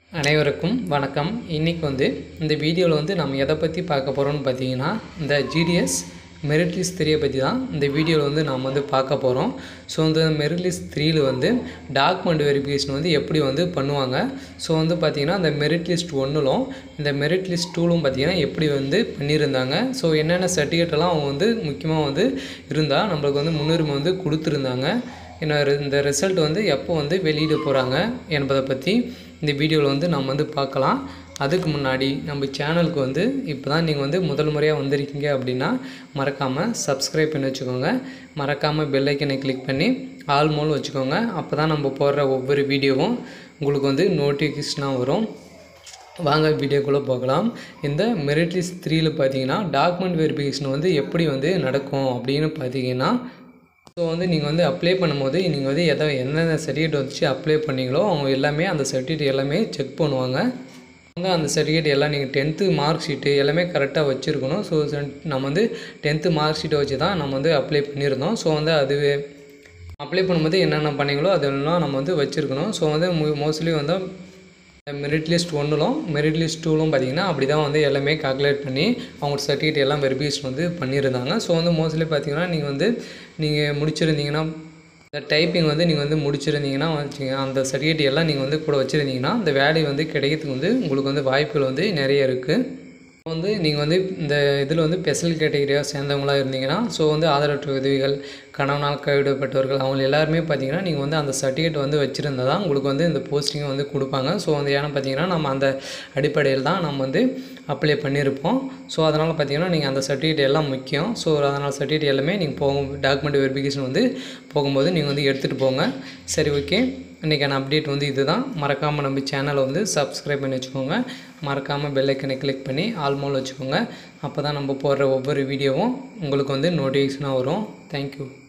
அனைவருக்கும் வணக்கம் இன்றைக்கி வந்து இந்த வீடியோவில் வந்து நம்ம எதை பற்றி பார்க்க போகிறோம்னு பார்த்தீங்கன்னா இந்த ஜிடிஎஸ் மெரிட் லிஸ்ட் த்ரீயை பற்றி தான் இந்த வீடியோவில் வந்து நாம் வந்து பார்க்க போகிறோம் ஸோ இந்த மெரிட் லிஸ்ட் த்ரீயில் வந்து டாக்குமெண்ட் வெரிஃபிகேஷன் வந்து எப்படி வந்து பண்ணுவாங்க ஸோ வந்து பார்த்திங்கன்னா இந்த மெரிட் லிஸ்ட் ஒன்றுலும் இந்த மெரிட் லிஸ்ட் டூலும் பார்த்திங்கன்னா எப்படி வந்து பண்ணியிருந்தாங்க ஸோ என்னென்ன சர்டிஃபிகேட்டெல்லாம் அவங்க வந்து முக்கியமாக வந்து இருந்தால் நம்மளுக்கு வந்து முன்னுரிமை வந்து கொடுத்துருந்தாங்க என்ன இந்த ரிசல்ட் வந்து எப்போ வந்து வெளியிட போகிறாங்க என்பதை பற்றி இந்த வீடியோவில் வந்து நம்ம வந்து பார்க்கலாம் அதுக்கு முன்னாடி நம்ம சேனலுக்கு வந்து இப்போ தான் நீங்கள் வந்து முதல் முறையாக வந்திருக்கீங்க அப்படின்னா மறக்காமல் சப்ஸ்கிரைப் பண்ணி வச்சுக்கோங்க மறக்காமல் பெல் ஐக்கனை கிளிக் பண்ணி ஆல் மோல் வச்சுக்கோங்க அப்போ தான் நம்ம போடுற ஒவ்வொரு வீடியோவும் உங்களுக்கு வந்து நோட்டிஃபிகேஷனாக வரும் வாங்க வீடியோக்குள்ளே போகலாம் இந்த மெரிட் லிஸ்ட் த்ரீயில் பார்த்தீங்கன்னா டாக்குமெண்ட் வெரிஃபிகேஷன் வந்து எப்படி வந்து நடக்கும் அப்படின்னு பார்த்தீங்கன்னா ஸோ வந்து நீங்கள் வந்து அப்ளை பண்ணும்போது நீங்கள் வந்து எதை எந்தெந்த சர்டிஃபிகேட் வச்சு அப்ளை பண்ணீங்களோ அவங்க எல்லாமே அந்த சர்டிஃபிகேட் எல்லாமே செக் பண்ணுவாங்க வந்து அந்த சர்டிஃபிகேட் எல்லாம் நீங்கள் டென்த்து மார்க் ஷீட்டு எல்லாமே கரெக்டாக வச்சுருக்கணும் ஸோ நம்ம வந்து டென்த்து மார்க் ஷீட்டை வச்சு தான் நம்ம வந்து அப்ளை பண்ணியிருந்தோம் ஸோ வந்து அதுவே அப்ளை பண்ணும்போது என்னென்ன பண்ணீங்களோ அதெல்லாம் நம்ம வந்து வச்சுருக்கணும் ஸோ வந்து மோஸ்ட்லி வந்து மெரிட் லிஸ்ட் ஒன்றுலும் மெரிட் லிஸ்ட் டூலும் பார்த்தீங்கன்னா அப்படி தான் வந்து எல்லாமே கால்குலேட் பண்ணி அவங்க சர்டிஃபிகேட் எல்லாம் வெரிஃபிகேஷன் வந்து பண்ணியிருந்தாங்க ஸோ வந்து மோஸ்ட்லி பார்த்தீங்கன்னா நீங்கள் வந்து நீங்கள் முடிச்சிருந்தீங்கன்னா இந்த டைப்பிங் வந்து நீங்கள் வந்து முடிச்சிருந்தீங்கன்னா வச்சுங்க அந்த சர்டிஃபிகேட் எல்லாம் நீங்கள் வந்து கூட வச்சுருந்தீங்கன்னா அந்த வேலை வந்து கிடைக்கிறதுக்கு வந்து உங்களுக்கு வந்து வாய்ப்புகள் வந்து நிறைய இருக்குது வந்து நீங்கள் வந்து இந்த இதில் வந்து ஸ்பெஷல் கேட்டகரியாக சேர்ந்தவங்களாக இருந்தீங்கன்னா ஸோ வந்து ஆதரவற்ற உதவிகள் கணவனால் கைவிடப்பட்டவர்கள் அவங்க எல்லாருமே பார்த்தீங்கன்னா நீங்கள் வந்து அந்த சர்டிஃபிகேட் வந்து வச்சுருந்தா தான் உங்களுக்கு வந்து இந்த போஸ்டிங்கை வந்து கொடுப்பாங்க ஸோ வந்து ஏன்னா பார்த்தீங்கன்னா நம்ம அந்த அடிப்படையில் தான் நம்ம வந்து அப்ளை பண்ணியிருப்போம் ஸோ அதனால் பார்த்தீங்கன்னா நீங்கள் அந்த சர்டிஃபிகேட் எல்லாம் முக்கியம் ஸோ அதனால் சர்டிஃபிகேட் எல்லாமே நீங்கள் போகும் டாக்குமெண்ட் வெரிஃபிகேஷன் வந்து போகும்போது நீங்கள் வந்து எடுத்துகிட்டு போங்க சரி ஓகே இன்றைக்கான அப்டேட் வந்து இது தான் மறக்காமல் நம்ம சேனலை வந்து சப்ஸ்கிரைப் பண்ணி வச்சுக்கோங்க மறக்காமல் பெல்லைக்கனை கிளிக் பண்ணி ஆல்மோல் வச்சுக்கோங்க அப்போ தான் நம்ம போடுற ஒவ்வொரு வீடியோவும் உங்களுக்கு வந்து நோட்டிஃபிகேஷனாக வரும் தேங்க்யூ